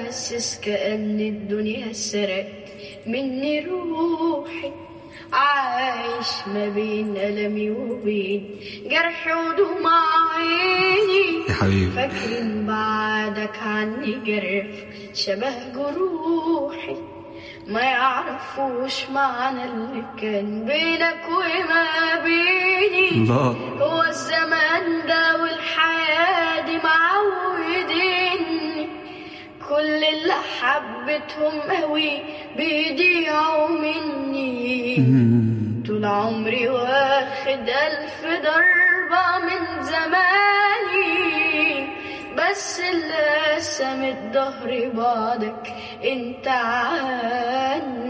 حاسس كأن الدنيا سرقت مني روحي عايش ما بين ألمي وبين جرحي ودموع عيني يا حبيبي فاكرين بعدك عني جرح شبه جروحي ما يعرفوش معنى اللي كان بينك وما بيني الله هو الزمان ده والحياة دي معوديني كل اللي حبيتهم قوي بيضيعوا مني طول عمري واخد ألف ضربة من زماني بس اللي سمت ظهري بعدك انت عني